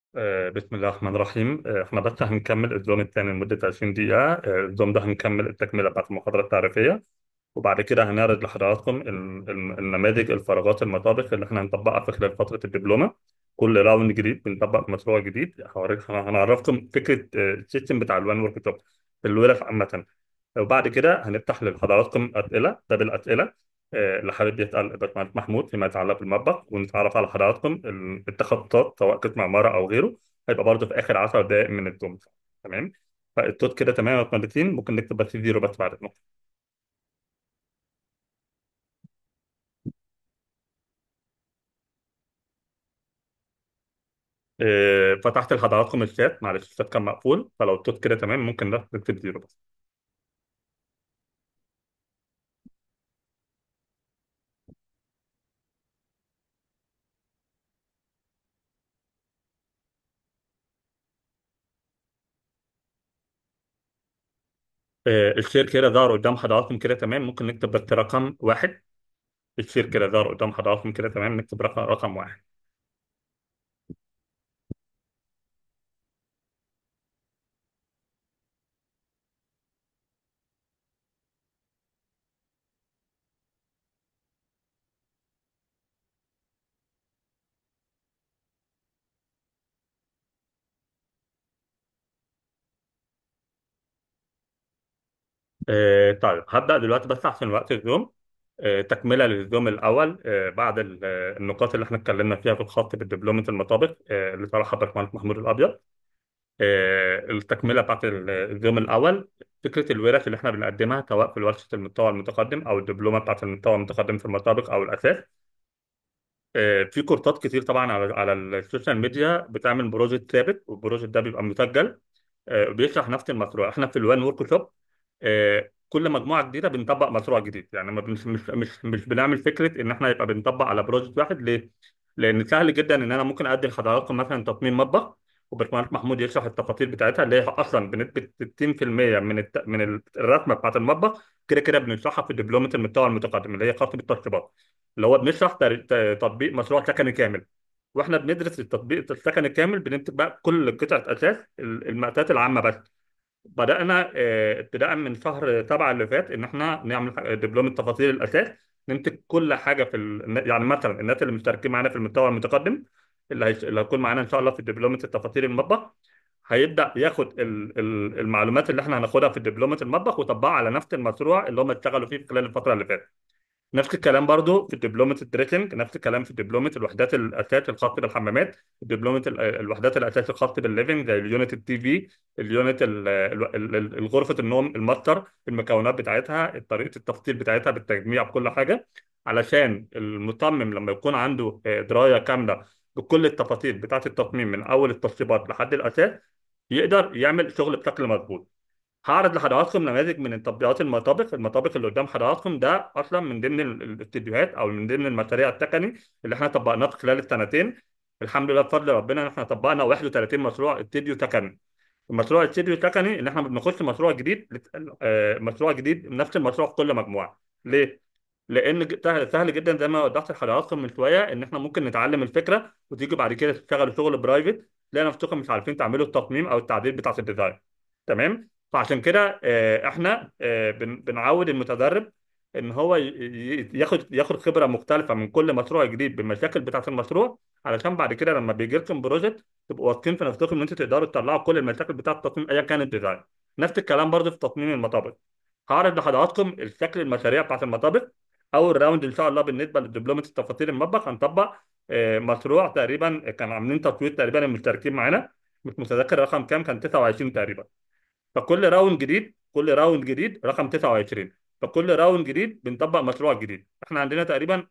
آه، بسم الله الرحمن الرحيم آه، احنا بس هنكمل الزوم الثاني لمدة 20 دقيقة آه، الزوم ده هنكمل التكملة بتاعت المحاضرة التعريفية وبعد كده هنعرض لحضراتكم ال- ال- النماذج الفراغات المطابق اللي احنا هنطبقها في خلال فترة الدبلومة كل راوند جديد بنطبق مشروع جديد هوريك- هنعرفكم فكرة آه، السيستم بتاع الوان ورك شوب الورش عامة وبعد كده هنفتح لحضراتكم أسئلة ده بالأسئلة آه، اللي حابب يسأل الباشمهندس محمود فيما يتعلق بالمطبخ ونتعرف على حضراتكم ال- التخطيطات سواء قسم عمارة أو غيره هيبقى برضه في آخر 10 دقائق من الزوم تمام فالتوت كده تمام يا باشمهندسين ممكن نكتب بس زيرو بس بعد النقطة آه، فتحت لحضراتكم الشات معلش الشات كان مقفول فلو التوت كده تمام ممكن ده نكتب زيرو بس آه، الشير كده ظهر قدام حضراتكم كده تمام ممكن نكتب بس رقم واحد الشير كده ظهر قدام حضراتكم كده تمام نكتب رقم رقم واحد آه، طيب هبدأ دلوقتي بس عشان وقت الزوم آه، تكملة للزوم الأول آه، بعد ال- آه، النقاط اللي احنا اتكلمنا فيها في الخاص بالدبلومة المطابق آه، اللي طرحها باشمهندس محمود الأبيض آه، التكملة بتاعت ال- الزوم الأول فكرة الورش اللي احنا بنقدمها سواء في ورشة المستوى المتقدم أو الدبلومة بتاعت المستوى المتقدم في المطابق أو الأساس آه، في كورسات كتير طبعا على على السوشيال ميديا بتعمل بروجكت ثابت والبروجكت ده بيبقى مسجل آه، بيشرح نفس المشروع احنا في الوان ورك شوب آه، كل مجموعه جديده بنطبق مشروع جديد يعني ما بنش مش مش مش بنعمل فكره ان احنا يبقى بنطبق على بروجكت واحد ليه؟ لان سهل جدا ان انا ممكن اقدم لحضراتكم مثلا تصميم مطبخ وباشمهندس محمود يشرح التفاصيل بتاعتها اللي هي اصلا بنسبه 60% من الت... من ال- الرسمه بتاعت المطبخ كده كده بنشرحها في دبلومه المستوى المتقدم اللي هي خاصه بالتشطيبات اللي هو بنشرح تر- ت- تطبيق مشروع سكني كامل واحنا بندرس التطبيق السكني الكامل بنكتب بقى كل قطعه اساس ال- المقاسات العامه بس بدأنا آه، ابتداء من شهر سبعة اللي فات إن إحنا نعمل ح- دبلوم تفاصيل الأساس نمسك كل حاجة في ال... يعني مثلا الناس اللي مشتركين معانا في المستوى المتقدم اللي, هيش... اللي هيكون معانا إن شاء الله في دبلومة التفاصيل المطبخ هيبدأ ياخد ال... ال- المعلومات اللي إحنا هناخدها في دبلومة المطبخ ويطبقها على نفس المشروع اللي هم اشتغلوا فيه في خلال الفترة اللي فاتت. نفس الكلام برضو في دبلومة الدريسنج نفس الكلام في دبلومة الوحدات الأساس الخاصة بالحمامات دبلومة ال- الوحدات الأساس الخاصة بالليفنج زي اليونت التي في اليونت ال- ال- ال- ال- غرفة النوم الماستر المكونات بتاعتها طريقة التفصيل بتاعتها بالتجميع بكل حاجة علشان المصمم لما يكون عنده آه، دراية كاملة بكل التفاصيل بتاعة التصميم من أول التشطيبات لحد الأساس يقدر يعمل شغل بشكل مظبوط هعرض لحضراتكم نماذج من تطبيقات المطابخ المطابخ اللي قدام حضراتكم ده اصلا من ضمن ال- الاستديوهات او من ضمن المشاريع التقني اللي احنا طبقناه في خلال السنتين الحمد لله بفضل ربنا ان احنا طبقنا 31 مشروع استديو تقني المشروع الاستديو التقني ان احنا بنخش مشروع جديد لت- آه، مشروع جديد نفس المشروع في كل مجموعه ليه لان ج- سهل سهل جدا زي ما وضحت لحضراتكم من شويه ان احنا ممكن نتعلم الفكره وتيجي بعد كده تشتغلوا شغل برايفت تلاقي نفسكم مش عارفين تعملوا التصميم او التعديل بتاع الديزاين تمام فعشان كده آه، احنا آه، بن- بنعود المتدرب ان هو ي- ي- ياخد ياخد خبره مختلفه من كل مشروع جديد بالمشاكل بتاعه المشروع علشان بعد كده لما بيجي لكم بروجكت تبقوا واثقين في نفسكم ان انتوا تقدروا تطلعوا كل المشاكل بتاعه التصميم ايا كان الديزاين نفس الكلام برضه في تصميم المطابخ هعرض لحضراتكم الشكل المشاريع بتاعه المطابخ اول راوند ان شاء الله بالنسبه لدبلومه التفاصيل المطبخ هنطبق آه، مشروع تقريبا كان عاملين تطوير تقريبا المشتركين معانا مش متذكر رقم كام كان 29 تقريبا فكل راوند جديد كل راوند جديد رقم 29 فكل راوند جديد بنطبق مشروع جديد احنا عندنا تقريبا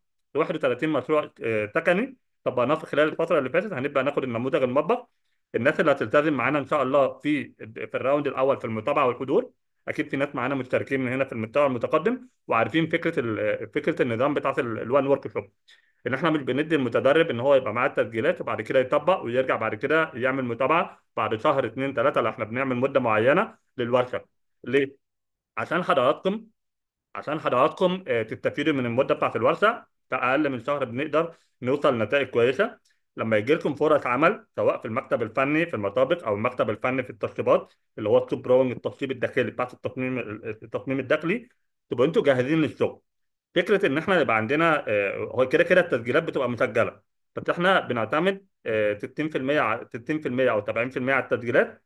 31 مشروع آه، تقني طبقناه في خلال الفتره اللي فاتت هنبدا ناخد النموذج المطبق الناس اللي هتلتزم معانا ان شاء الله في في الراوند الاول في المتابعه والحضور اكيد في ناس معانا مشتركين من هنا في المستوى المتقدم وعارفين فكره ال- فكره النظام بتاعت الوان ورك شوب ان احنا مش بندي المتدرب ان هو يبقى معاه التسجيلات وبعد كده يطبق ويرجع بعد كده يعمل متابعه بعد شهر اثنين ثلاثه لا احنا بنعمل مده معينه للورشه ليه؟ عشان حضراتكم عشان حضراتكم آه، تستفيدوا من المده بتاعت الورشه في اقل من شهر بنقدر نوصل لنتائج كويسه لما يجي لكم فرص عمل سواء في المكتب الفني في المطابق او المكتب الفني في التشطيبات اللي هو التوب دراونج التشطيب الداخلي بتاعت التصميم التصميم الداخلي تبقوا انتوا جاهزين للشغل فكره ان احنا يبقى عندنا آه، هو كده كده التسجيلات بتبقى مسجله بس احنا بنعتمد آه، 60% ع- 60% او 70% على التسجيلات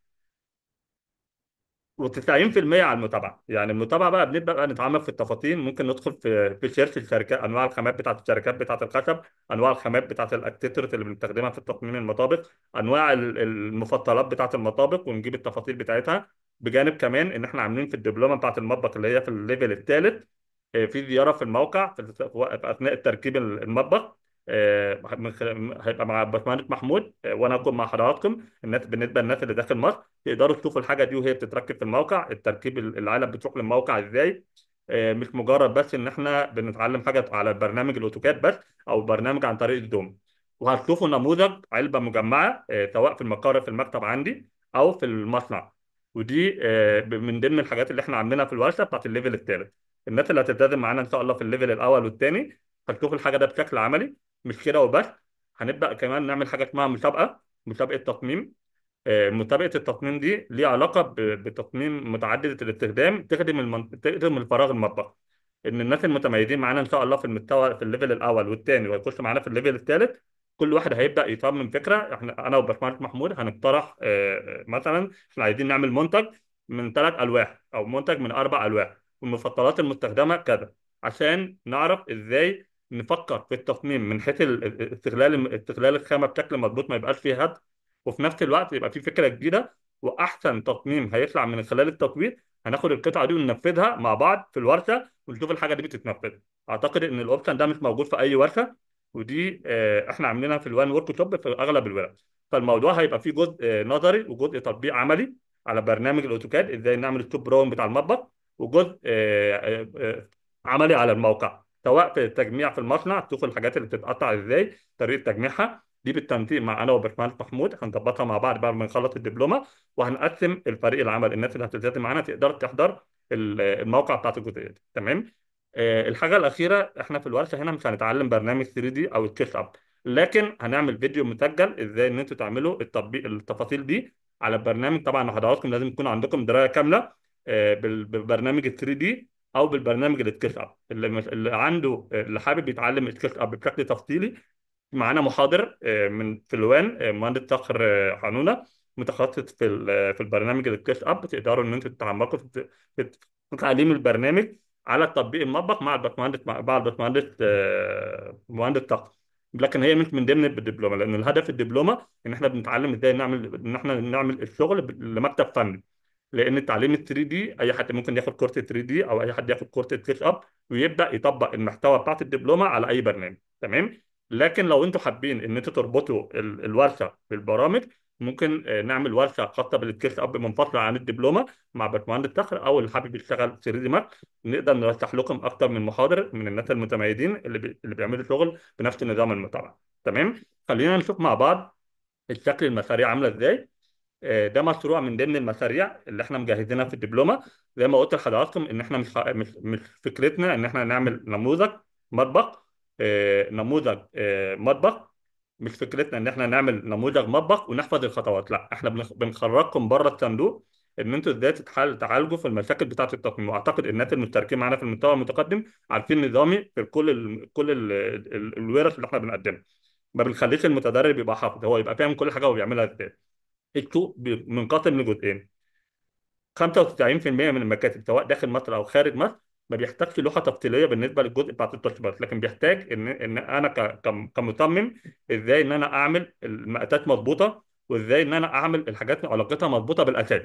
و90% على المتابعه يعني المتابعه بقى بنبدا بقى نتعمق في التفاصيل ممكن ندخل في في سيرش الشركات انواع الخامات بتاعت الشركات بتاعت الخشب انواع الخامات بتاعت الاكسسوارز اللي بنستخدمها في تصميم المطابخ انواع ال- المفصلات بتاعت المطابخ ونجيب التفاصيل بتاعتها بجانب كمان ان احنا عاملين في الدبلومه بتاعت المطبخ اللي هي في الليفل الثالث آه، في زياره في الموقع في في وقت- في اثناء التركيب المطبخ آه، من خلال- هيبقى مع باشمهندس محمود آه، وانا اكون مع حضراتكم الناس بالنسبه للناس اللي داخل مصر تقدروا تشوفوا الحاجه دي وهي بتتركب في الموقع التركيب العالم بتروح للموقع ازاي آه، مش مجرد بس ان احنا بنتعلم حاجه على برنامج الاوتوكاد بس او برنامج عن طريق الزوم وهتشوفوا نموذج علبه مجمعه آه، سواء في المقر في المكتب عندي او في المصنع ودي آه، من ضمن الحاجات اللي احنا عاملينها في الورشه بتاعت الليفل الثالث الناس اللي هتلتزم معانا ان شاء الله في الليفل الاول والثاني هتشوف الحاجه ده بشكل عملي مش كده وبس هنبدا كمان نعمل حاجه اسمها مسابقه مسابقه تصميم آه، مسابقه التصميم دي ليها علاقه ب- بتصميم متعدده الاستخدام تخدم المن... تخدم الفراغ المطبخ ان الناس المتميزين معانا ان شاء الله في المستوى في الليفل الاول والثاني ويخش معانا في الليفل الثالث كل واحد هيبدا يصمم فكره احنا انا وباشمهندس محمود هنقترح آه، آه، مثلا احنا عايزين نعمل منتج من ثلاث الواح او منتج من اربع الواح والمفصلات المستخدمه كذا عشان نعرف ازاي نفكر في التصميم من حيث ال- ال- استغلال استغلال الخامه بشكل مضبوط ما يبقاش فيه هدر وفي نفس الوقت يبقى في فكره جديده واحسن تصميم هيطلع من خلال التطوير هناخد القطعه دي وننفذها مع بعض في الورشه ونشوف الحاجه دي بتتنفذ اعتقد ان الاوبشن ده مش موجود في اي ورشه ودي آه، احنا عاملينها في الوان ورك شوب في اغلب الورش فالموضوع هيبقى فيه جزء آه، نظري وجزء تطبيق عملي على برنامج الاوتوكاد ازاي نعمل التوب براون بتاع المطبخ وجزء آه، آه، آه، عملي على الموقع سواء في التجميع في المصنع تشوف الحاجات اللي بتتقطع ازاي طريقه تجميعها دي بالتنسيق مع انا وباشمهندس محمود هنظبطها مع بعض بعد ما نخلص الدبلومه وهنقسم الفريق العمل الناس اللي هتلتزم معانا تقدر تحضر ال- الموقع بتاعت الجزئيه دي تمام آه، الحاجه الاخيره احنا في الورشه هنا مش هنتعلم برنامج 3 دي او الكيس اب لكن هنعمل فيديو مسجل ازاي ان انتوا تعملوا التطبيق التفاصيل دي على البرنامج طبعا حضراتكم لازم يكون عندكم درايه كامله آه، بال- بالبرنامج ال 3 دي او بالبرنامج السكيتش اب اللي مش- اللي عنده اللي حابب يتعلم السكيتش اب بشكل تفصيلي معانا محاضر آه، من فلوان آه، مهندس صقر آه، حنونه متخصص في ال- في البرنامج السكيتش اب تقدروا ان انتوا تتعمقوا في في في تعليم البرنامج على تطبيق المطبخ مع الباشمهندس مع الباشمهندس آه، مهندس صقر لكن هي مش من ضمن الدبلومه لان الهدف الدبلومه ان احنا بنتعلم ازاي نعمل ان احنا نعمل الشغل ب- لمكتب فني لان التعليم ال 3 دي اي حد ممكن ياخد كورس 3 دي او اي حد ياخد كورس سكتش اب ويبدا يطبق المحتوى بتاعت الدبلومه على اي برنامج تمام لكن لو انتوا حابين ان انتوا تربطوا ال- الورشه بالبرامج ممكن آه، نعمل ورشه خاصه بالسكتش اب منفصله عن الدبلومه مع باشمهندس صخر او اللي حابب يشتغل 3 دي ماكس نقدر نرشح لكم اكتر من محاضر من الناس المتميزين اللي بي... اللي بيعملوا شغل بنفس نظام المتابعه تمام خلينا نشوف مع بعض الشكل المشاريع عامله ازاي آه، ده مشروع من ضمن المشاريع اللي احنا مجهزينها في الدبلومه زي ما قلت لحضراتكم ان احنا مش مش مش فكرتنا ان احنا نعمل نموذج مطبخ آه، نموذج آه، مطبخ مش فكرتنا ان احنا نعمل نموذج مطبخ ونحفظ الخطوات لا احنا بنخ- بنخرجكم بره الصندوق ان انتوا ازاي تتحل تعالجوا في المشاكل بتاعه التصميم واعتقد الناس المشتركين معانا في المستوى المتقدم عارفين نظامي في كل ال كل ال ال الورش اللي احنا بنقدمها ما بنخليش المتدرب يبقى حافظ هو يبقى فاهم كل حاجه هو بيعملها ازاي السوق بي- منقسم لجزئين 95% من المكاتب سواء داخل مصر او خارج مصر ما بيحتاجش لوحه تفصيليه بالنسبه للجزء بتاع التشطيبات لكن بيحتاج ان ان انا ك- كم- كمصمم ازاي ان انا اعمل المقاسات مظبوطه وازاي ان انا اعمل الحاجات علاقتها مظبوطه بالاساس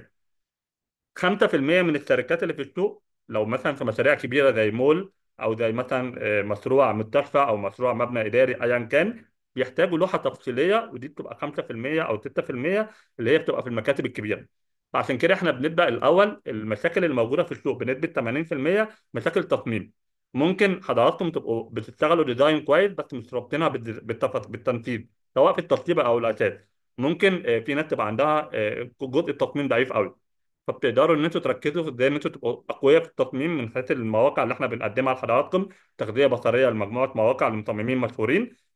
5% من الشركات اللي في السوق لو مثلا في مشاريع كبيره زي مول او زي مثلا آه، مشروع مستشفى او مشروع مبنى اداري ايا كان بيحتاجوا لوحه تفصيليه ودي بتبقى 5% او 6% اللي هي بتبقى في المكاتب الكبيره فعشان كده احنا بنبدا الاول المشاكل اللي موجوده في السوق بنسبه 80% مشاكل تصميم ممكن حضراتكم تبقوا بتشتغلوا ديزاين كويس بس مش رابطينها بالد- بالتف- بالتنفيذ سواء في الترتيب او الاساس ممكن آه، في ناس تبقى عندها آه، جزء التصميم ضعيف قوي فبتقدروا ان انتوا تركزوا في ازاي ان انتوا تبقوا اقوياء في التصميم من حيث المواقع اللي احنا بنقدمها لحضراتكم تغذيه بصريه لمجموعه مواقع لمصممين مشهورين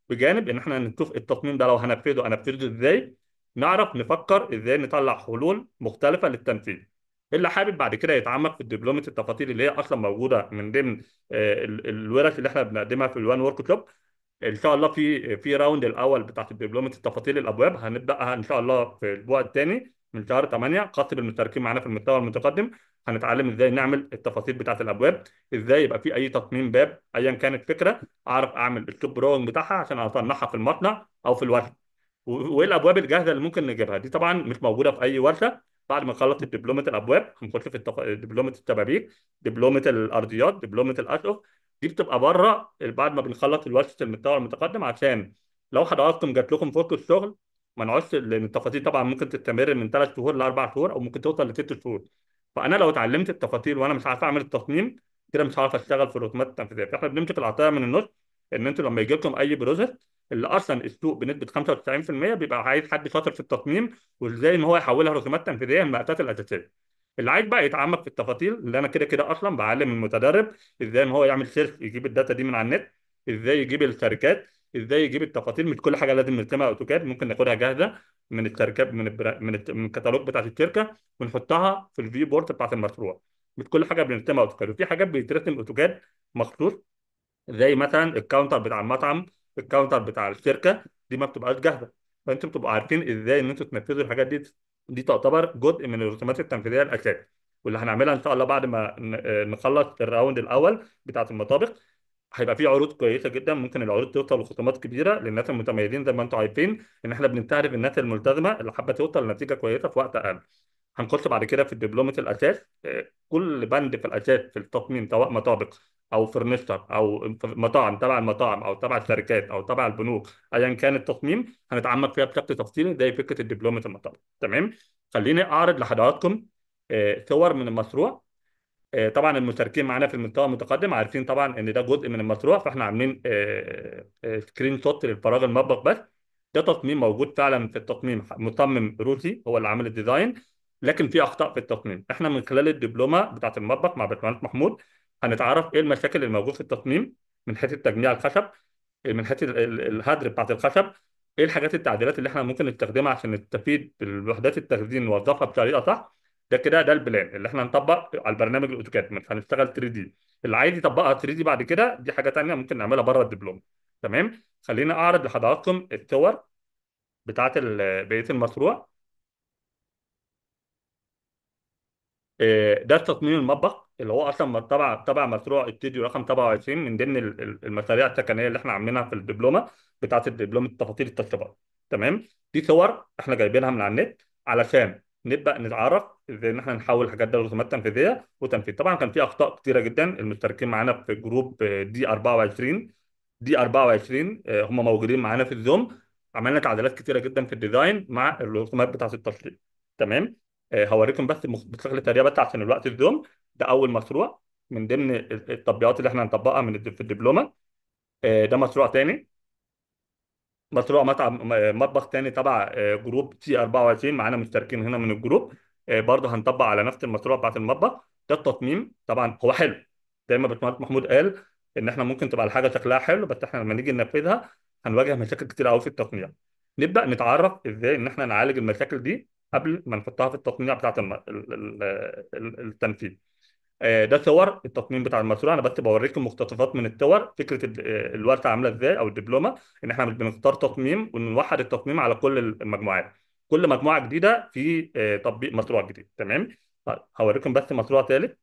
بجانب ان احنا نشوف التصميم ده لو هنفذه هنفذه ازاي نعرف نفكر ازاي نطلع حلول مختلفه للتنفيذ اللي حابب بعد كده يتعمق في دبلومه التفاصيل اللي هي اصلا موجوده من ضمن آه، ال- الورش اللي احنا بنقدمها في الوان ورك شوب ان شاء الله في في راوند الاول بتاعت دبلومه التفاصيل الابواب هنبداها ان شاء الله في الاسبوع الثاني من شهر 8 خاص بالمشتركين معانا في المستوى المتقدم هنتعلم ازاي نعمل التفاصيل بتاعت الابواب ازاي يبقى في اي تصميم باب ايا كانت فكره اعرف اعمل التوب دروينج بتاعها عشان اصنعها في المصنع او في الورشه و- وايه الابواب الجاهزه اللي ممكن نجيبها دي طبعا مش موجوده في اي ورشه بعد ما نخلص دبلومه الابواب هنخش في التف... دبلومه الشبابيك دبلومه الارضيات دبلومه الاسقف دي بتبقى بره بعد ما بنخلص الورشه المستوى المتقدم عشان لو حضراتكم جات لكم فرصه شغل ما نقعدش لان التفاصيل طبعا ممكن تستمر من ثلاث شهور لاربع شهور او ممكن توصل لست شهور فانا لو اتعلمت التفاصيل وانا مش عارف اعمل التصميم كده مش هعرف اشتغل في الرسومات التنفيذيه فاحنا بنمسك العصايه من النص ان انتوا لما يجي لكم اي بروجكت اللي اصلا السوق بنسبه 95% بيبقى عايز حد شاطر في التصميم وازاي ان هو يحولها رسومات تنفيذيه من المقاسات الاساسيه اللي عايز بقى يتعمق في التفاصيل اللي انا كده كده اصلا بعلم المتدرب ازاي ان هو يعمل سيرش يجيب الداتا دي من على النت ازاي يجيب الشركات ازاي يجيب التفاصيل مش كل حاجه لازم نرسمها اوتوكاد ممكن ناخدها جاهزه من الشركات من البرا... من, الت... من الكتالوج بتاعت الشركه ونحطها في الفي بورت بتاعت المشروع مش كل حاجه بنرسمها اوتوكاد وفي حاجات بيترسم اوتوكاد مخصوص زي مثلا الكاونتر بتاع المطعم الكاونتر بتاع الشركه دي ما بتبقاش جاهزه فانتوا بتبقوا عارفين ازاي ان انتوا تنفذوا الحاجات دي دي تعتبر جزء من الرسومات التنفيذيه الاساسي واللي هنعملها ان شاء الله بعد ما ن- آه، نخلص الراوند الاول بتاعت المطابق هيبقى في عروض كويسه جدا ممكن العروض توصل لخصومات كبيره للناس المتميزين زي ما انتم عارفين ان احنا بنستهدف الناس الملتزمه اللي حابه توصل لنتيجه كويسه في وقت اقل هنخش بعد كده في دبلومه الاساس آه، كل بند في الاساس في التصميم سواء مطابق او فرنستر او في مطاعم تبع المطاعم او تبع الشركات او تبع البنوك ايا كان التصميم هنتعمق فيها بشكل تفصيلي زي فكره دبلومه المطابق تمام خليني اعرض لحضراتكم آه، صور من المشروع آه، طبعا المشتركين معانا في المستوى المتقدم عارفين طبعا ان ده جزء من المشروع فاحنا عاملين آه، آه، سكرين شوت للفراغ المطبخ بس ده تصميم موجود فعلا في التصميم مصمم روسي هو اللي عامل الديزاين لكن في اخطاء في التصميم احنا من خلال الدبلومه بتاعه المطبخ مع باشمهندس محمود هنتعرف ايه المشاكل اللي موجوده في التصميم من حيث تجميع الخشب من حيث ال- ال- الهدر بتاعت الخشب ايه الحاجات التعديلات اللي احنا ممكن نستخدمها عشان نستفيد بالوحدات التخزين نوظفها بطريقه صح ده كده ده البلان اللي احنا هنطبق على البرنامج الاوتوكاد مش هنشتغل 3 دي اللي عايز يطبقها 3 دي بعد كده دي حاجه تانيه ممكن نعملها بره الدبلوم تمام خلينا اعرض لحضراتكم الصور بتاعت ال- بقيه المشروع آه، ده تصميم المطبخ اللي هو اصلا تبع تبع مشروع استوديو رقم 27 من ضمن ال- ال- المشاريع السكنيه اللي احنا عاملينها في الدبلومه بتاعت الدبلومه تفاصيل التشطيبات تمام دي صور احنا جايبينها من على النت علشان نبدا نتعرف ازاي ان احنا نحول الحاجات دي لرسومات تنفيذيه وتنفيذ طبعا كان في اخطاء كتيره جدا المشتركين معانا في جروب آه، دي 24 دي 24 آه، هم موجودين معانا في الزوم عملنا تعديلات كتيره جدا في الديزاين مع الرسومات بتاعت التشطيب تمام آه، هوريكم بس مخ- بشكل سريع بس عشان الوقت الزوم ده اول مشروع من ضمن ال- التطبيقات اللي احنا هنطبقها من الد- في الدبلومه آه، ده مشروع تاني مشروع مطعم م- مطبخ تاني تبع آه، جروب تي 24 معانا مشتركين هنا من الجروب آه، برضه هنطبق على نفس المشروع بتاعت المطبخ ده التصميم طبعا هو حلو زي ما باشمهندس محمود قال ان احنا ممكن تبقى الحاجه شكلها حلو بس احنا لما نيجي ننفذها هنواجه مشاكل كتير قوي في التصنيع نبدا نتعرف ازاي ان احنا نعالج المشاكل دي قبل ما نحطها في التصنيع بتاعت الم... ال- ال- ال- التنفيذ آه، ده صور التصميم بتاع المشروع انا بس بوريكم مقتطفات من الصور فكره ال- آه، الورشه عامله ازاي او الدبلومه ان احنا مش بنختار تصميم ونوحد التصميم على كل المجموعات كل مجموعه جديده في آه، تطبيق مشروع جديد تمام طيب هوريكم بس مشروع ثالث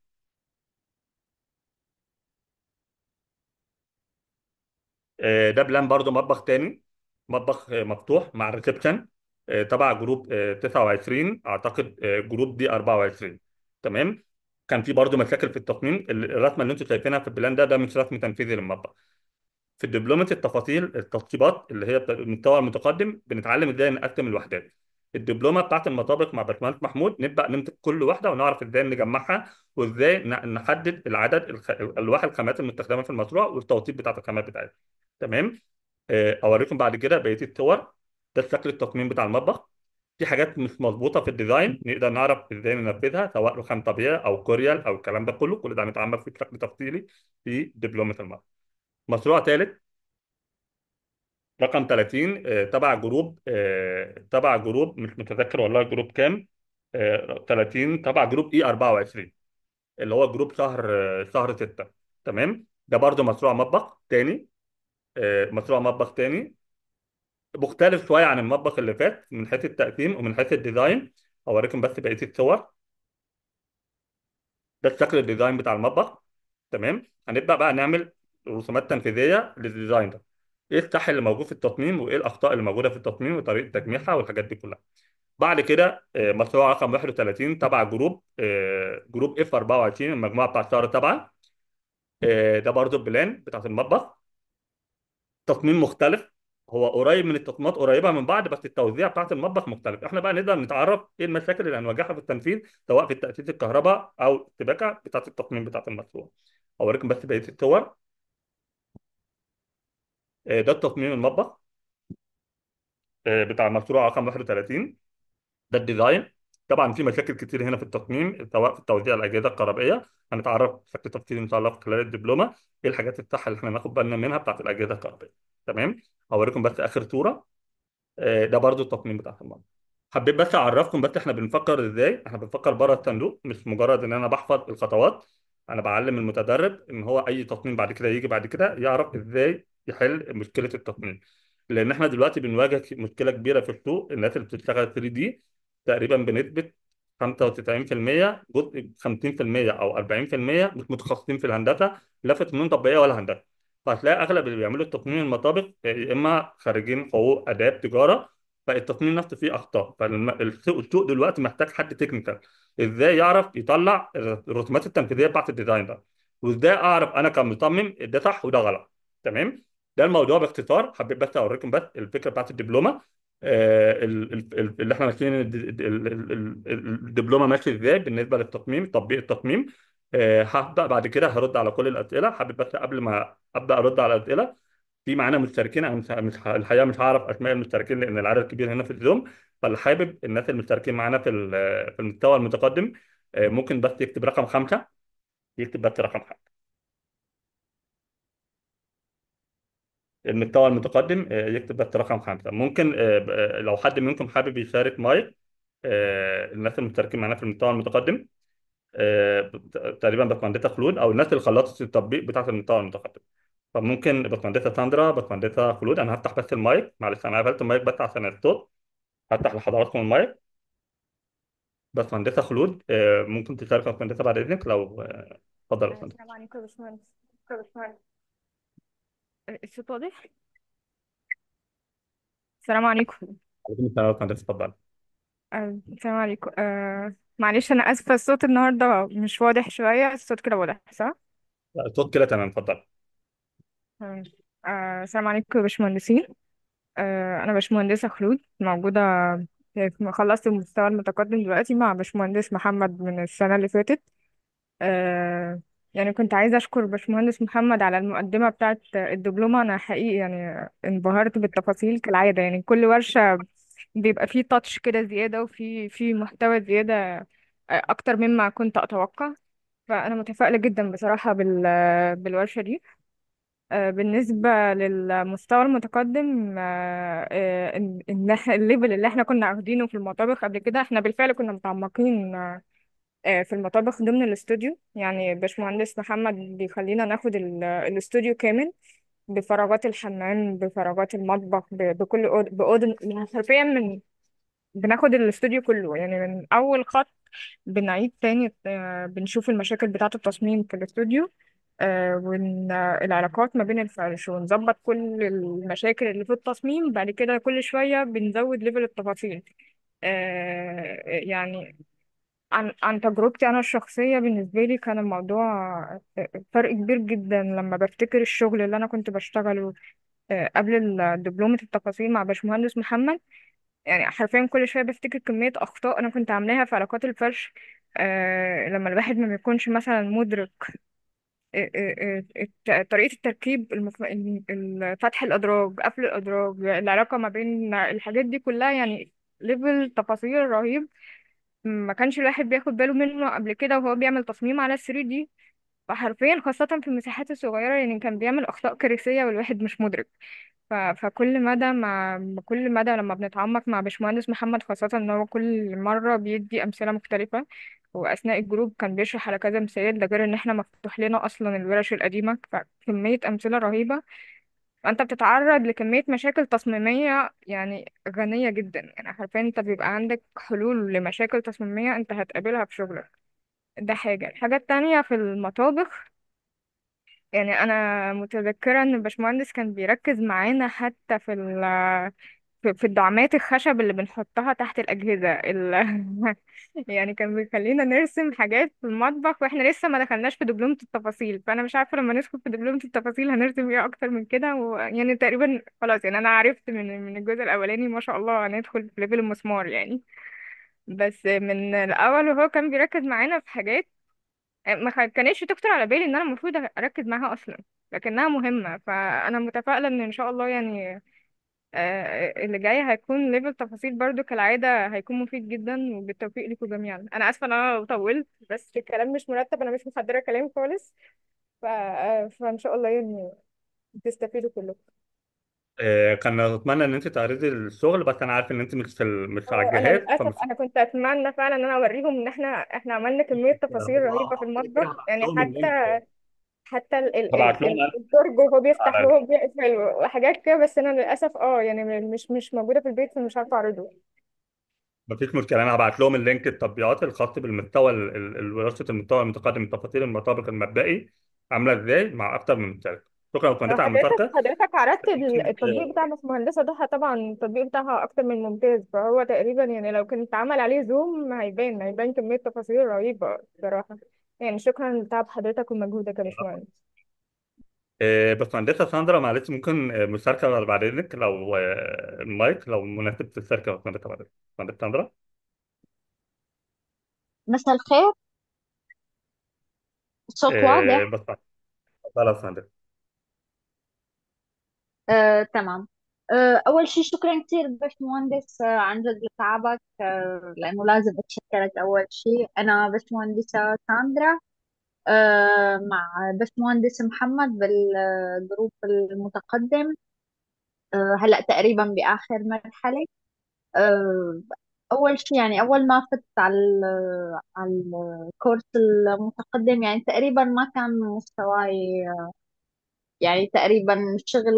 آه، ده بلان برضو مطبخ تاني مطبخ آه، مفتوح مع ريسبشن آه، تبع جروب آه، 29 اعتقد آه، جروب دي 24 تمام كان في برضو مشاكل في التصميم الرسمه اللي انتم شايفينها في البلان ده ده مش رسم تنفيذي للمطبخ في دبلومة التفاصيل التشطيبات اللي هي بتاع المستوى المتقدم بنتعلم ازاي نقسم الوحدات الدبلومة بتاعت المطابق مع باشمهندس محمود نبدأ نمسك كل واحدة ونعرف ازاي نجمعها وازاي ن- نحدد العدد الخ... الواح الخامات المستخدمة في المشروع والتوصيف بتاعت الخامات بتاعتها تمام آه، اوريكم بعد كده بقية الصور ده شكل التصميم بتاع المطبخ في حاجات مش مظبوطة في الديزاين نقدر نعرف ازاي ننفذها سواء رخام طبيعي او كوريال او الكلام ده كله كل ده هنتعمق فيه بشكل تفصيلي في دبلومة المطبخ مشروع ثالث رقم 30 آه، تبع جروب آه، تبع جروب مش متذكر والله جروب كام آه، 30 تبع جروب اي 24 اللي هو جروب شهر آه، شهر 6 تمام ده برضو مشروع مطبخ تاني آه، مشروع مطبخ تاني مختلف شويه عن المطبخ اللي فات من حيث التقسيم ومن حيث الديزاين اوريكم بس بقيه الصور ده شكل الديزاين بتاع المطبخ تمام هنبدا بقى نعمل رسومات تنفيذيه للديزاين ده ايه الصح اللي موجود في التصميم وايه الاخطاء اللي موجوده في التصميم وطريقه تجميعها والحاجات دي كلها بعد كده آه، مشروع رقم 31 تبع جروب آه، جروب اف 24 المجموعه بتاع الشهر تبعا آه، ده برضو البلان بتاعت المطبخ تصميم مختلف هو قريب من التصميمات قريبه من بعض بس التوزيع بتاعت المطبخ مختلف احنا بقى نقدر نتعرف ايه المشاكل اللي هنواجهها في التنفيذ سواء في تاسيس الكهرباء او السباكه بتاعت التصميم بتاعت المشروع اوريكم بس بقيه الصور آه، ده التصميم المطبخ آه، بتاع المشروع رقم 31 ده الديزاين طبعا في مشاكل كتير هنا في التصميم سواء في توزيع الاجهزه الكهربائيه هنتعرف بشكل تفصيلي ان شاء الله في خلال الدبلومه ايه الحاجات الصح اللي احنا ناخد بالنا منها بتاعت الاجهزه الكهربائيه تمام هوريكم بس اخر صوره آه، ده برضو التصميم بتاع المطبخ حبيت بس اعرفكم بس احنا بنفكر ازاي احنا بنفكر بره الصندوق مش مجرد ان انا بحفظ الخطوات انا بعلم المتدرب ان هو اي تصميم بعد كده يجي بعد كده يعرف ازاي يحل مشكله التصميم لان احنا دلوقتي بنواجه مشكله كبيره في السوق الناس اللي بتشتغل 3 دي تقريبا بنسبه 95% جزء 50% او 40% مش متخصصين في الهندسه لا في فنون تطبيقيه ولا هندسه فهتلاقي اغلب اللي بيعملوا التصميم المطابق يا اما خريجين حقوق اداب تجاره فالتصميم نفسه فيه اخطاء فالسوق السوق دلوقتي محتاج حد تكنيكال ازاي يعرف يطلع الرسومات التنفيذيه بتاعت الديزاين ده وازاي اعرف انا كمصمم ده صح وده غلط تمام ده الموضوع باختصار حبيت بس اوريكم بس الفكره بتاعت الدبلومه آه، ال- ال- ال- اللي احنا ماشيين الد- ال- ال- ال- الدبلومه ماشي ازاي بالنسبه للتصميم تطبيق التصميم آه، هبدا بعد كده هرد على كل الاسئله حابب بس قبل ما ابدا ارد على الاسئله في معانا مشتركين انا مش مش ه- الحقيقه مش هعرف اسماء المشتركين لان العدد كبير هنا في الزوم فاللي حابب الناس المشتركين معانا في ال- في المستوى المتقدم آه، ممكن بس يكتب رقم خمسه يكتب بس رقم خمسه المستوى المتقدم آه، يكتب بس رقم خمسه ممكن آه، ب- آه، لو حد منكم حابب يشارك مايك آه، الناس المشتركين معانا في المستوى المتقدم آه، ب- تقريبا باشمهندسه خلود او الناس اللي خلصت التطبيق بتاعه المستوى المتقدم فممكن باشمهندسه ساندرا باشمهندسه خلود انا هفتح بس المايك معلش انا قفلت المايك بس عشان الصوت هفتح لحضراتكم المايك باشمهندسه خلود آه، ممكن تشارك يا باشمهندسه بعد اذنك لو آه، اتفضل يا آه، باشمهندسه السلام عليكم يا باشمهندس يا باشمهندس آه، الصوت واضح السلام عليكم عليكم السلام يا باشمهندسه اتفضل آه، السلام عليكم آه، معلش انا اسفه الصوت النهارده مش واضح شويه الصوت كده واضح صح لا، الصوت كده تمام اتفضل تمام. آه، السلام عليكم يا باشمهندسين آه، انا باشمهندسه خلود موجوده في- خلصت المستوى المتقدم دلوقتي مع باشمهندس محمد من السنه اللي فاتت آه، يعني كنت عايزة أشكر باشمهندس محمد على المقدمة بتاعة الدبلومة أنا حقيقي يعني انبهرت بالتفاصيل كالعادة يعني كل ورشة بيبقى فيه تاتش كده زيادة وفي في محتوى زيادة آه، أكتر مما كنت أتوقع فأنا متفائلة جدا بصراحة بال بالورشة دي آه، بالنسبة للمستوى المتقدم آه، آه، إن إن إحنا الليفل اللي احنا كنا واخدينه في المطابخ قبل كده احنا بالفعل كنا متعمقين آه، في المطابخ ضمن الاستوديو يعني باشمهندس محمد بيخلينا ناخد ال- الاستوديو كامل بفراغات الحمام بفراغات المطبخ ب- بكل أوض- بأوض يعني حرفيا من بناخد الاستوديو كله يعني من أول خط بنعيد تاني آه، بنشوف المشاكل بتاعة التصميم في الاستوديو والعلاقات ما بين الفرش ونظبط كل المشاكل اللي في التصميم بعد كده كل شوية بنزود ليفل التفاصيل آه، يعني عن عن تجربتي أنا الشخصية بالنسبة لي كان الموضوع فرق كبير جدا لما بفتكر الشغل اللي أنا كنت بشتغله آه، قبل ال- دبلومة التفاصيل مع باشمهندس محمد يعني حرفيا كل شوية بفتكر كمية أخطاء أنا كنت عاملاها في علاقات الفرش آه، لما الواحد ما بيكونش مثلا مدرك آه، آه، آه، الت- طريقة التركيب المف... ال- ال- فتح الأدراج قفل الأدراج العلاقة ما بين الحاجات دي كلها يعني ليفل تفاصيل رهيب ما كانش الواحد بياخد باله منه قبل كده وهو بيعمل تصميم على 3D فحرفيا خاصة في المساحات الصغيرة يعني كان بيعمل أخطاء كارثية والواحد مش مدرك ف... فكل مدى مع كل مدى لما بنتعمق مع باشمهندس محمد خاصة ان هو كل مرة بيدي أمثلة مختلفة وأثناء الجروب كان بيشرح على كذا مثال ده غير ان احنا مفتوح لنا أصلا الورش القديمة فكمية أمثلة رهيبة فأنت بتتعرض لكمية مشاكل تصميمية يعني غنية جدا يعني حرفيا انت بيبقى عندك حلول لمشاكل تصميمية انت هتقابلها في شغلك ده حاجة الحاجة التانية في المطابخ يعني انا متذكره ان الباشمهندس كان بيركز معانا حتى في ال في في الدعامات الخشب اللي بنحطها تحت الاجهزه ال... يعني كان بيخلينا نرسم حاجات في المطبخ واحنا لسه ما دخلناش في دبلومه التفاصيل فانا مش عارفه لما ندخل في دبلومه التفاصيل هنرسم ايه اكتر من كده و... يعني تقريبا خلاص يعني انا عرفت من من الجزء الاولاني ما شاء الله هندخل في ليفل المسمار يعني بس من الاول وهو كان بيركز معانا في حاجات ما خ- كانتش تخطر على بالي ان انا المفروض اركز معاها اصلا لكنها مهمه فانا متفائله ان ان شاء الله يعني آه، اللي جاي هيكون ليفل تفاصيل برضو كالعاده هيكون مفيد جدا وبالتوفيق لكم جميعا انا اسفه ان انا لو طولت بس الكلام مش مرتب انا مش محضره كلام خالص ف... آه، فان شاء الله يعني تستفيدوا كلكم آه، كان اتمنى ان انت تعرضي الشغل بس انا عارف ان انت مش في ال- مش على اه انا الجهاز للاسف فمش انا كنت اتمنى فعلا ان انا اوريهم ان احنا احنا عملنا كميه تفاصيل رهيبه في المطبخ هبعت يعني لهم حتى اللينك حتى ال ال هبعت ال لهم ال- انا الدرج وهو بيفتح على وهو بيقفل وحاجات كده بس انا للاسف اه يعني م- مش مش موجوده في البيت فمش عارفه اعرضه مفيش مشكله انا هبعت لهم اللينك التطبيقات الخاص بالمستوى ال- ال- ال- ورشه المستوى المتقدم تفاصيل المطابق المبدئي عامله ازاي مع اكتر من شركه شكرا لو لكم على حضرتك المشاركه حضرتك عرضت ال- أكيد التطبيق بتاع مهندسة ضحى طبعا التطبيق بتاعها اكتر من ممتاز فهو تقريبا يعني لو كان اتعمل عليه زوم هيبان هيبان كميه تفاصيل رهيبه بصراحه يعني شكرا لتعب حضرتك ومجهودك يا باشمهندس آه، باشمهندسة ساندرا معلش ممكن آه، مشاركة بعد إذنك لو آه، المايك لو مناسب تشاركي يا باشمهندسة بعد إذنك باشمهندسة ساندرا مساء الخير الصوت آه، واضح بس لا باشمهندسة آه، تمام آه، أول شيء شكرا كثير باشمهندس آه، عن جد لتعبك آه، لأنه لازم أتشكرك أول شيء أنا باشمهندسة ساندرا آه، مع باشمهندس محمد بالجروب المتقدم آه، هلأ تقريبا بآخر مرحلة آه، أول شيء يعني أول ما فت على ال- على الكورس المتقدم يعني تقريبا ما كان مستواي يعني تقريبا شغل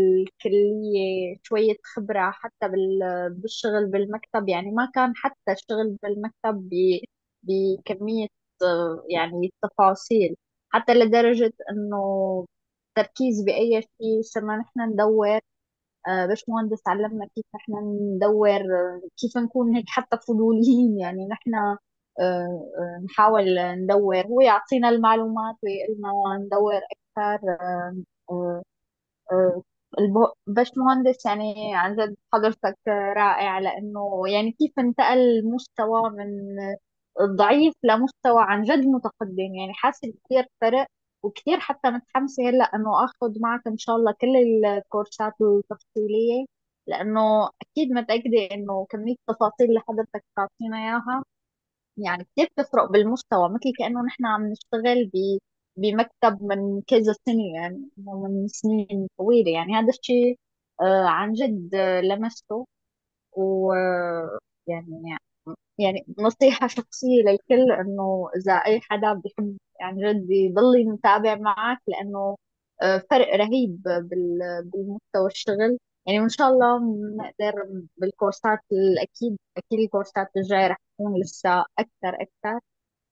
كلية شوية خبرة حتى بال- بالشغل بالمكتب يعني ما كان حتى الشغل بالمكتب ب- بكمية آه، يعني التفاصيل حتى لدرجة انه تركيز بأي شيء صرنا نحن ندور آه، باشمهندس علمنا كيف نحن ندور آه، كيف نكون هيك حتى فضوليين يعني نحن آه، آه، نحاول ندور هو يعطينا المعلومات ويقول لنا ندور أكثر آه، آه، آه، الب- باشمهندس يعني عن جد حضرتك رائع لأنه يعني كيف انتقل المستوى من ضعيف لمستوى عن جد متقدم يعني حاسة كثير فرق وكثير حتى متحمسة هلا انه اخذ معك ان شاء الله كل الكورسات التفصيلية لانه اكيد متأكدة انه كمية التفاصيل اللي حضرتك تعطينا اياها يعني كثير تفرق بالمستوى مثل كأنه نحن عم نشتغل ب بمكتب من كذا سنة يعني إنه من سنين طويلة يعني هذا الشيء آه، عن جد آه، لمسته و يعني يعني نصيحة شخصية للكل إنه إذا أي حدا بيحب يعني جد يضل متابع معك لأنه آه، فرق رهيب بال- بالمستوى الشغل يعني وإن شاء الله بنقدر بالكورسات الأكيد أكيد الكورسات الجاية رح تكون لسه أكثر أكثر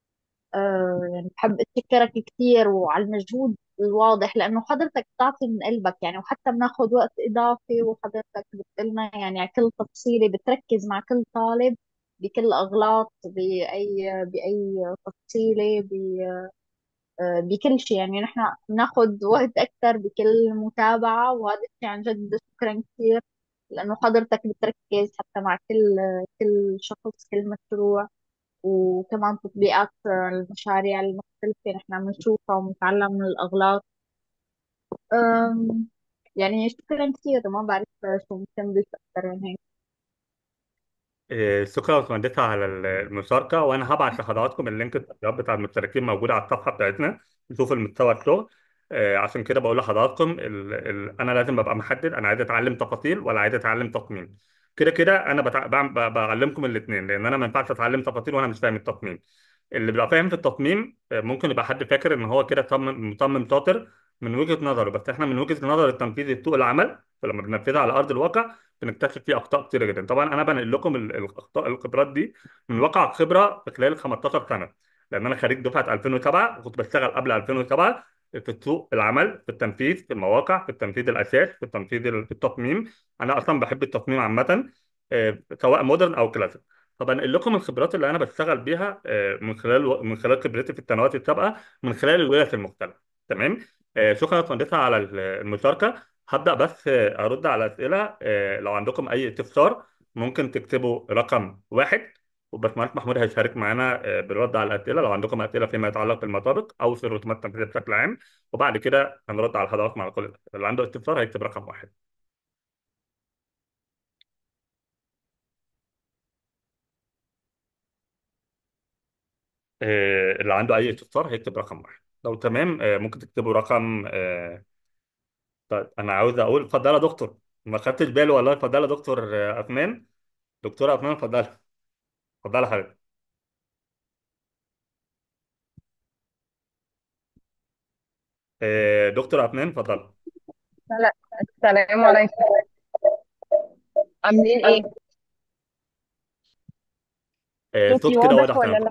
آه، يعني بحب أتشكرك كثير وعلى المجهود الواضح لأنه حضرتك بتعطي من قلبك يعني وحتى بناخذ وقت إضافي وحضرتك بتقلنا يعني على كل تفصيلة بتركز مع كل طالب بكل أغلاط بأي بأي تفصيلة ب- آه، بكل شيء يعني نحن بناخذ وقت أكثر بكل متابعة وهذا الشيء عن جد شكرا كثير لأنه حضرتك بتركز حتى مع كل كل شخص كل مشروع وكمان تطبيقات المشاريع المختلفة نحن عم نشوفها ونتعلم من الأغلاط أم، يعني شكرا كثير ما بعرف شو ممكن ضيف أكثر من هيك آه، شكرا يا باشمهندسة على المشاركة وأنا هبعت لحضراتكم اللينك التطبيقات بتاع المشتركين موجود على الصفحة بتاعتنا نشوف المستوى الشغل آه، عشان كده بقول لحضراتكم ال... ال... انا لازم ابقى محدد انا عايز اتعلم تفاصيل ولا عايز اتعلم تصميم كده كده انا بتع... بعم- ب... بعلمكم الاثنين لان انا ما ينفعش اتعلم تفاصيل وانا مش فاهم التصميم اللي بيبقى فاهم في التصميم آه، ممكن يبقى حد فاكر ان هو كده صمم مصمم شاطر من وجهة نظره بس احنا من وجهة نظر التنفيذ سوق العمل فلما بننفذها على ارض الواقع بنكتشف فيه اخطاء كتيره جدا طبعا انا بنقل لكم ال- الاخطاء الخبرات دي من واقع خبره في خلال 15 سنه لان انا خريج دفعه 2007 وكنت بشتغل قبل 2007 في سوق العمل في التنفيذ في المواقع في التنفيذ الاساس في التنفيذ ال- في التصميم انا اصلا بحب التصميم عامه آه، سواء مودرن او كلاسيك فبنقل لكم الخبرات اللي انا بشتغل بيها آه، من خلال من خلال خبرتي في السنوات السابقه من خلال الورش المختلفه تمام آه، شكرا يا باشمهندسة على المشاركه هبدا بس آه، ارد على اسئله آه، لو عندكم اي استفسار ممكن تكتبوا رقم واحد وباشمهندس محمود هيشارك معانا آه، بالرد على الاسئله لو عندكم اسئله فيما يتعلق بالمطابق او في الرسومات التنفيذيه بشكل عام وبعد كده هنرد على حضراتكم على كل الاسئله اللي عنده استفسار هيكتب رقم واحد آه، اللي عنده اي استفسار هيكتب رقم واحد لو تمام آه، ممكن تكتبوا رقم آه، طيب انا عاوز اقول اتفضل يا دكتور ما خدتش بالي والله اتفضل يا دكتور آه، افنان دكتوره افنان اتفضل اتفضل يا حضرتك آه، دكتور افنان اتفضل لا السلام عليكم عاملين ايه آه، صوتي الصوت كده واضح واضح ولا تمام لا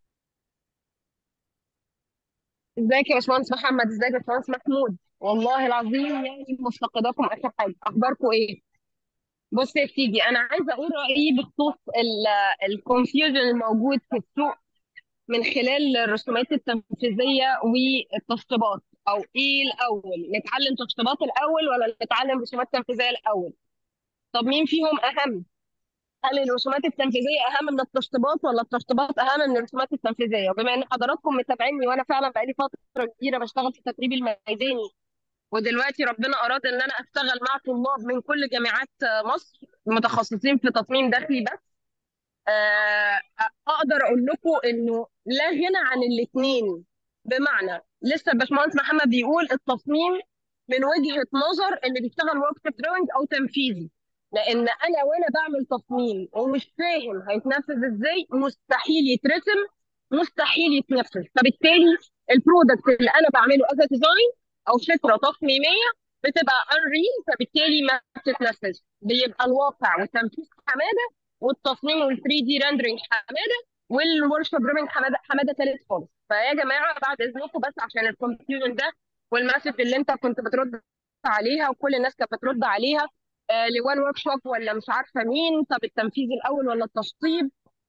ازيك يا باشمهندس محمد ازيك يا باشمهندس محمود والله العظيم يعني مفتقداكم اخر حاجه اخباركم ايه بص يا سيدي انا عايزه اقول رايي بخصوص الكونفيوجن الموجود في السوق من خلال الرسومات التنفيذيه والتشطيبات او ايه الاول نتعلم تشطيبات الاول ولا نتعلم رسومات تنفيذيه الاول طب مين فيهم اهم هل الرسومات التنفيذية أهم من التشطيبات ولا التشطيبات أهم من الرسومات التنفيذية؟ وبما إن حضراتكم متابعيني وأنا فعلا بقالي فترة كبيرة بشتغل في التدريب الميداني ودلوقتي ربنا أراد إن أنا أشتغل مع طلاب من كل جامعات مصر متخصصين في تصميم داخلي بس آه، اقدر اقول لكم انه لا غنى عن الاثنين بمعنى لسه الباشمهندس محمد بيقول التصميم من وجهة نظر اللي بيشتغل ورك دروينج او تنفيذي لان انا وانا بعمل تصميم ومش فاهم هيتنفذ ازاي مستحيل يترسم مستحيل يتنفذ فبالتالي البرودكت اللي انا بعمله از ديزاين او فكره تصميميه بتبقى unreal فبالتالي ما بتتنفذ بيبقى الواقع والتنفيذ حماده والتصميم وال 3 دي ريندرنج حماده والورك شوب دروينج حماده حماده ثالث خالص فيا جماعه بعد اذنكم بس عشان الكونفيوجن ده والمسج اللي انت كنت بترد عليها وكل الناس كانت بترد عليها آه لوان ورك شوب ولا مش عارفه مين طب التنفيذ الاول ولا التشطيب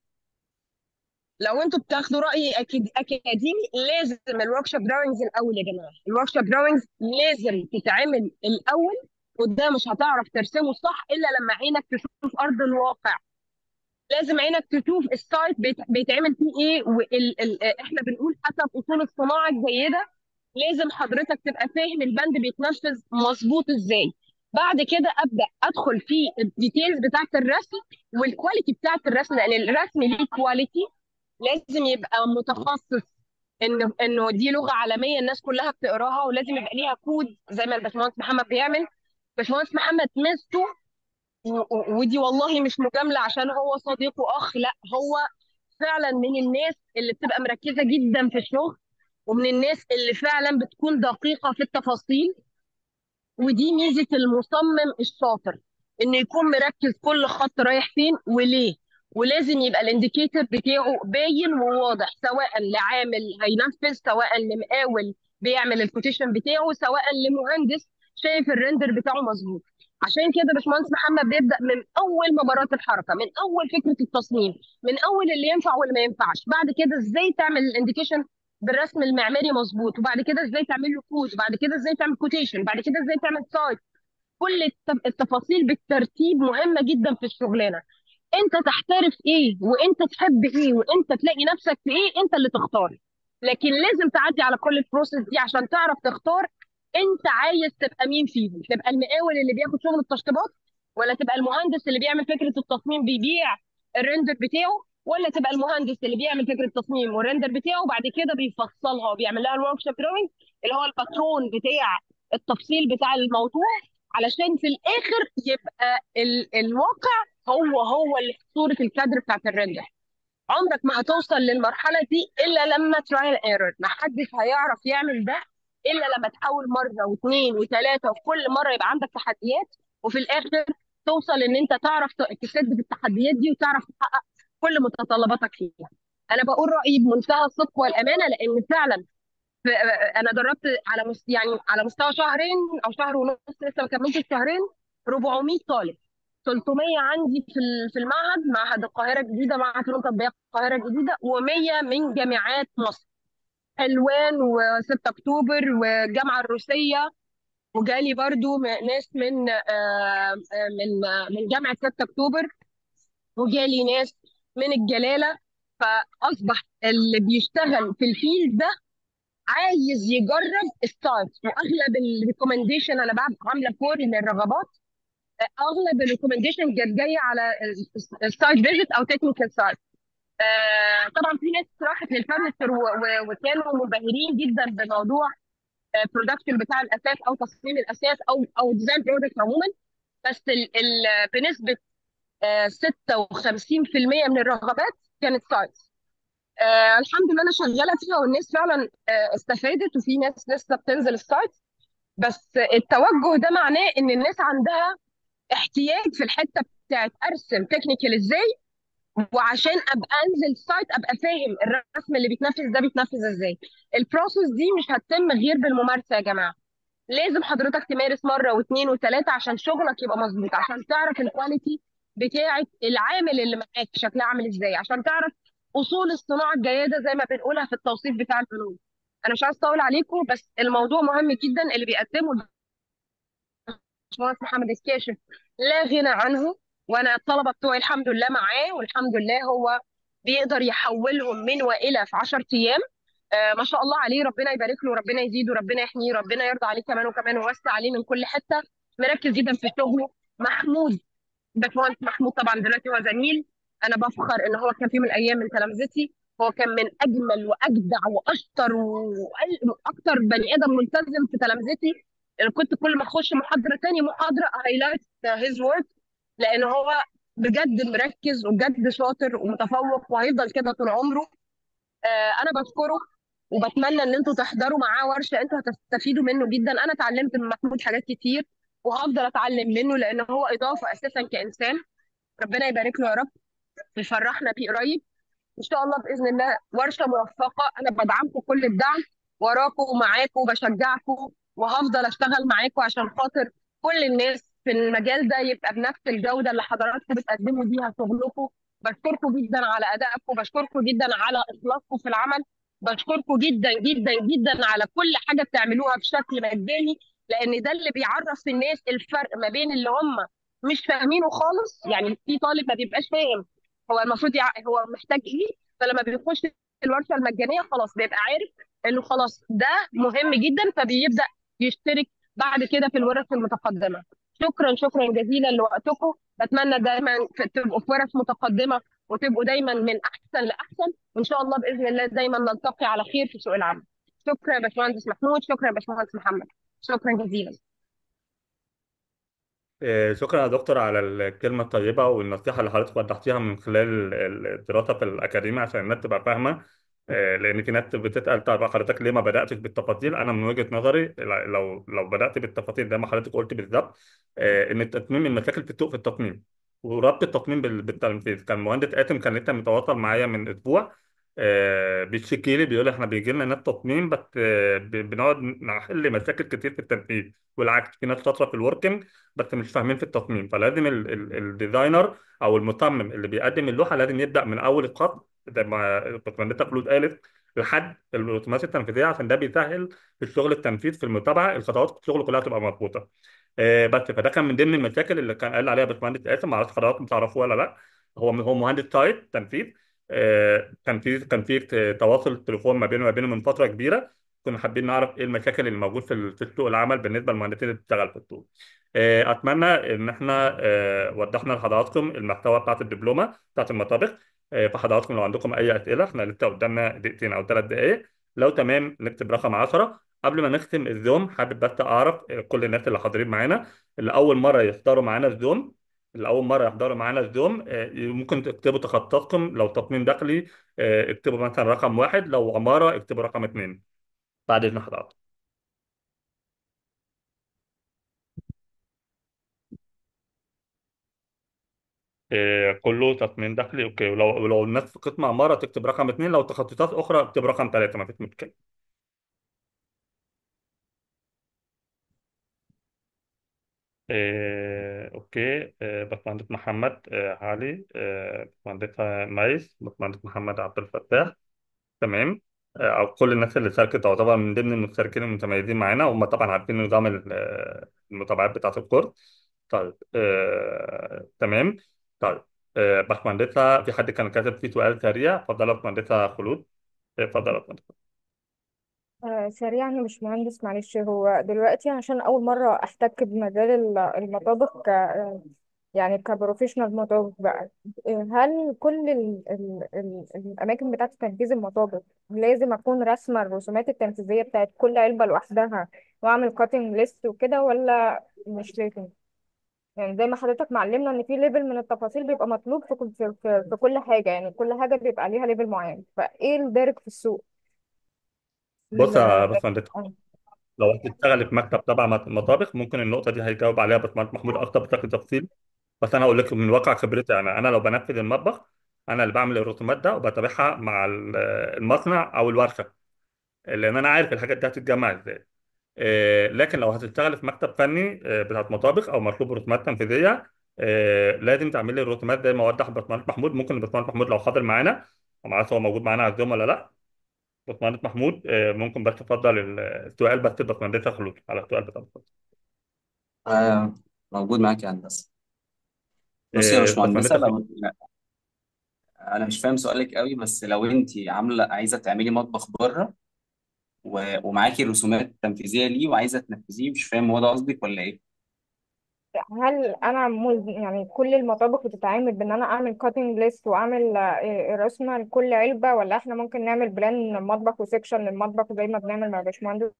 لو انتوا بتاخدوا راي أكيد اكاديمي لازم الورك شوب دراونجز الاول يا جماعه الورك شوب دراونجز لازم تتعمل الاول وده مش هتعرف ترسمه صح الا لما عينك تشوف ارض الواقع لازم عينك تشوف السايت بيت- بيتعمل فيه ايه وال... ال... احنا بنقول حسب اصول الصناعه الجيده لازم حضرتك تبقى فاهم البند بيتنفذ مظبوط ازاي بعد كده ابدا ادخل في الديتيلز بتاعت الرسم والكواليتي بتاعت الرسم لان الرسم ليه كواليتي لازم يبقى متخصص انه انه دي لغه عالميه الناس كلها بتقراها ولازم يبقى ليها كود زي ما الباشمهندس محمد بيعمل باشمهندس محمد ميزته و- و- ودي والله مش مجامله عشان هو صديق واخ لا هو فعلا من الناس اللي بتبقى مركزه جدا في الشغل ومن الناس اللي فعلا بتكون دقيقه في التفاصيل ودي ميزة المصمم الشاطر انه يكون مركز كل خط رايح فين وليه ولازم يبقى الانديكيتور بتاعه باين وواضح سواء لعامل هينفذ سواء لمقاول بيعمل الكوتيشن بتاعه سواء لمهندس شايف الريندر بتاعه مظبوط عشان كده باشمهندس محمد بيبدا من اول مباراه الحركه من اول فكره التصميم من اول اللي ينفع واللي ما ينفعش بعد كده ازاي تعمل الانديكيشن بالرسم المعماري مظبوط وبعد كده ازاي تعمل له كود وبعد كده ازاي تعمل كوتيشن بعد كده ازاي تعمل سايت كل الت- التفاصيل بالترتيب مهمه جدا في الشغلانه انت تحترف ايه وانت تحب ايه وانت تلاقي نفسك في ايه انت اللي تختار لكن لازم تعدي على كل البروسيس دي عشان تعرف تختار انت عايز تبقى مين فيهم تبقى المقاول اللي بياخد شغل التشطيبات ولا تبقى المهندس اللي بيعمل فكره التصميم بيبيع الريندر بتاعه ولا تبقى المهندس اللي بيعمل فكره التصميم والريندر بتاعه وبعد كده بيفصلها وبيعمل لها الورك شوب دروينج اللي هو الباترون بتاع التفصيل بتاع الموضوع علشان في الاخر يبقى ال الواقع هو هو اللي في صوره الكادر بتاعت الريندر عمرك ما هتوصل للمرحله دي الا لما ترايل ايرور ما حدش هيعرف يعمل ده الا لما تحاول مره واثنين وثلاثه وفي كل مره يبقى عندك تحديات وفي الاخر توصل ان انت تعرف ت- تسد في التحديات دي وتعرف تحقق كل متطلباتك فيها انا بقول رايي بمنتهى الصدق والامانه لان فعلا ف- انا دربت على مس... يعني على مستوى شهرين او شهر ونص لسه ما كملتش شهرين 400 طالب 300 عندي في ال- في المعهد معهد القاهره الجديده معهد فنون تطبيقيه القاهره الجديده و100 من جامعات مصر حلوان و6 اكتوبر والجامعه الروسيه وجالي برضو م- ناس من آه، آه، من آه، من جامعه 6 اكتوبر وجالي ناس من الجلاله فاصبح اللي بيشتغل في الفيلد ده عايز يجرب ستارت واغلب الريكومنديشن انا بعمل عامله فور للرغبات اغلب الريكومنديشن كانت جايه على السايت فيزيت او تكنيكال سايت طبعا في ناس راحت للفرنتشر و- و- وكانوا منبهرين جدا بموضوع برودكشن بتاع الاساس او تصميم الاساس او او ديزاين برودكت عموما بس ال ال بنسبه آه، 56% من الرغبات كانت سايت آه الحمد لله انا شغاله فيها والناس فعلا آه استفادت وفي ناس لسه بتنزل السايت بس التوجه ده معناه ان الناس عندها احتياج في الحته بتاعت ارسم تكنيكال ازاي وعشان ابقى انزل سايت ابقى فاهم الرسم اللي بيتنفذ ده بيتنفذ ازاي البروسيس دي مش هتتم غير بالممارسه يا جماعه لازم حضرتك تمارس مره واثنين وثلاثه عشان شغلك يبقى مظبوط عشان تعرف الكواليتي بتاعه العامل اللي معاك شكلها عامل ازاي عشان تعرف اصول الصناعه الجيده زي ما بنقولها في التوصيف بتاع الفنون انا مش عايز اطول عليكم بس الموضوع مهم جدا اللي بيقدمه الباشمهندس محمد الكاشف لا غنى عنه وانا الطلبه بتوعي الحمد لله معاه والحمد لله هو بيقدر يحولهم من والى في 10 ايام آه ما شاء الله عليه ربنا يبارك له ربنا يزيده ربنا يحميه ربنا يرضى عليه كمان وكمان ويوسع عليه من كل حته مركز جدا في شغله محمود باشمهندس محمود طبعا دلوقتي هو زميل انا بفخر ان هو كان في يوم من الايام من تلامذتي هو كان من اجمل واجدع واشطر واكثر بني ادم ملتزم في تلامذتي انا كنت كل ما اخش محاضره تاني محاضره هايلايت هيز ورك لان هو بجد مركز وبجد شاطر ومتفوق وهيفضل كده طول عمره آه، انا بشكره وبتمنى ان انتوا تحضروا معاه ورشه انتوا هتستفيدوا منه جدا انا اتعلمت من محمود حاجات كتير وهفضل اتعلم منه لان هو اضافه اساسا كانسان ربنا يبارك له يا رب ويفرحنا بيه قريب ان شاء الله باذن الله ورشه موفقه انا بدعمكم كل الدعم وراكم ومعاكم وبشجعكم وهفضل اشتغل معاكم عشان خاطر كل الناس في المجال ده يبقى بنفس الجوده اللي حضراتكم بتقدموا بيها شغلكم بشكركم جدا على ادائكم بشكركم جدا على اخلاصكم في العمل بشكركم جدا جدا جدا على كل حاجه بتعملوها بشكل مجاني لان ده اللي بيعرف الناس الفرق ما بين اللي هم مش فاهمينه خالص يعني في طالب ما بيبقاش فاهم هو المفروض يع... هو محتاج ايه فلما بيخش الورشه المجانيه خلاص بيبقى عارف انه خلاص ده مهم جدا فبيبدا يشترك بعد كده في الورش المتقدمه شكرا شكرا جزيلا لوقتكم بتمنى دايما في- تبقوا في ورش متقدمه وتبقوا دايما من احسن لاحسن وان شاء الله باذن الله دايما نلتقي على خير في سوق العمل شكرا يا باشمهندس محمود شكرا يا باشمهندس محمد شكرا جزيلا آه، شكرا يا دكتور على الكلمة الطيبة والنصيحة اللي حضرتك وضحتيها من خلال ال- الدراسة في الأكاديمية عشان الناس تبقى فاهمة آه، لأن في ناس بتسأل طب حضرتك ليه ما بدأتش بالتفاصيل؟ أنا من وجهة نظري لو لو بدأت بالتفاصيل زي ما حضرتك قلت بالظبط آه، إن التصميم المشاكل في السوق في التصميم وربط التصميم بال- بالتنفيذ كان مهندس قاسم كان لسه متواصل معايا من أسبوع آه، بيشتكي لي بيقول احنا بيجي لنا ناس تصميم بس آه، ب- بنقعد نحل مشاكل كتير في التنفيذ والعكس في ناس شاطره في الوركينج بس مش فاهمين في التصميم فلازم ال- ال- الديزاينر او المصمم اللي بيقدم اللوحه لازم يبدا من اول الخط زي ما باشمهندسه فلوس قالت لحد الرسومات التنفيذيه عشان ده بيسهل في الشغل التنفيذ في المتابعه الخطوات في الشغل كلها تبقى مظبوطه آه، بس فده كان من ضمن المشاكل اللي كان قال عليها باشمهندس قاسم ما اعرفش حضراتكم تعرفوه ولا لا هو هو مهندس سايت تنفيذ آه، كان في كان في تواصل تليفون ما بينه وما بينه من فتره كبيره كنا حابين نعرف ايه المشاكل اللي موجود في ال- في سوق العمل بالنسبه للمهندسين اللي بتشتغل في السوق آه، اتمنى ان احنا آه، وضحنا لحضراتكم المحتوى بتاعت الدبلومه بتاعت المطابخ آه، فحضراتكم لو عندكم اي اسئله احنا لسه قدامنا دقيقتين او ثلاث دقائق لو تمام نكتب رقم 10 قبل ما نختم الزوم حابب بس اعرف آه، كل الناس اللي حاضرين معانا اللي اول مره يحضروا معانا الزوم اللي اول مره يحضروا معانا الزوم آه، ممكن تكتبوا تخطيطكم لو تصميم داخلي آه، اكتبوا مثلا رقم واحد لو عماره اكتبوا رقم اثنين بعد اذن حضرتك آه، كله تصميم داخلي اوكي ولو ولو الناس في قسم عماره تكتب رقم اثنين لو تخطيطات اخرى اكتب رقم ثلاثه ما فيش مشكله آه، اوكي آه، باشمهندس محمد آه، علي آه، باشمهندسة ميس باشمهندس محمد عبد الفتاح تمام آه، او كل الناس اللي شاركت تعتبر من ضمن المشتركين المتميزين معانا هم طبعا عارفين نظام ال- آه، المتابعات بتاعه الكورس طيب آه، تمام طيب آه، باشمهندسة في حد كان كاتب في سؤال سريع اتفضل يا باشمهندسة خلود آه، اتفضل يا باشمهندسة آه سريعا يا باشمهندس معلش هو دلوقتي عشان أول مرة أحتك بمجال ال- المطابخ ك يعني كبروفيشنال مطابخ بقى آه، هل كل ال ال ال الأماكن بتاعة تنفيذ المطابخ لازم أكون راسمة الرسومات التنفيذية بتاعة كل علبة لوحدها وأعمل كاتنج ليست وكده ولا مش لازم؟ يعني زي ما حضرتك معلمنا إن في ليفل من التفاصيل بيبقى مطلوب في كل في, في, في كل حاجة يعني كل حاجة بيبقى ليها ليفل معين فإيه الدارج في السوق؟ بص الليفل من يا الدارج باشمهندس لو هتشتغل في مكتب تبع مطابخ ممكن النقطة دي هيجاوب عليها باشمهندس محمود أكتر بشكل تفصيلي بس انا اقول لك من واقع خبرتي انا انا لو بنفذ المطبخ انا اللي بعمل الرسومات ده وبتابعها مع ال- المصنع او الورشه لان انا عارف الحاجات دي هتتجمع ازاي آه، لكن لو هتشتغل في مكتب فني آه، بتاعت مطابخ او مطلوب رسومات تنفيذيه آه، لازم تعمل لي الرسومات زي ما وضح باشمهندس محمود ممكن الباشمهندس محمود لو حاضر معانا وما اعرفش هو موجود معانا على الزوم ولا لا باشمهندس محمود آه، ممكن بس تفضل ال- السؤال بس الباشمهندس خلود على السؤال بتاع الباشمهندس. آه موجود معاك يا هندسة بصي يا آه، باشمهندسة باشمهندس لو أنا مش فاهم سؤالك قوي بس لو أنت عاملة عايزة تعملي مطبخ بره و... ومعاكي الرسومات التنفيذية ليه وعايزة تنفذيه مش فاهم هو ده قصدك ولا إيه؟ هل انا مل... يعني كل المطابخ بتتعامل بان انا اعمل كاتنج ليست واعمل آه، رسمه لكل علبه ولا احنا ممكن نعمل بلان مطبخ وسكشن للمطبخ زي ما بنعمل مع باشمهندس